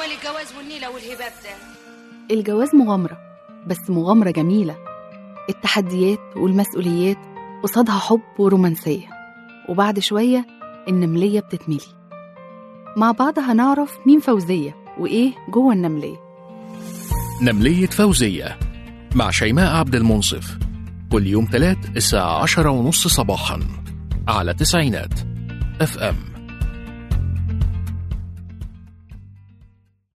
امال الجواز والنيله والهباب ده الجواز مغامرة بس مغامرة جميلة التحديات والمسؤوليات قصادها حب ورومانسية وبعد شوية النملية بتتملي مع بعض هنعرف مين فوزية وإيه جوه النملية نملية فوزية مع شيماء عبد المنصف كل يوم تلات الساعة عشرة ونص صباحا على تسعينات اف ام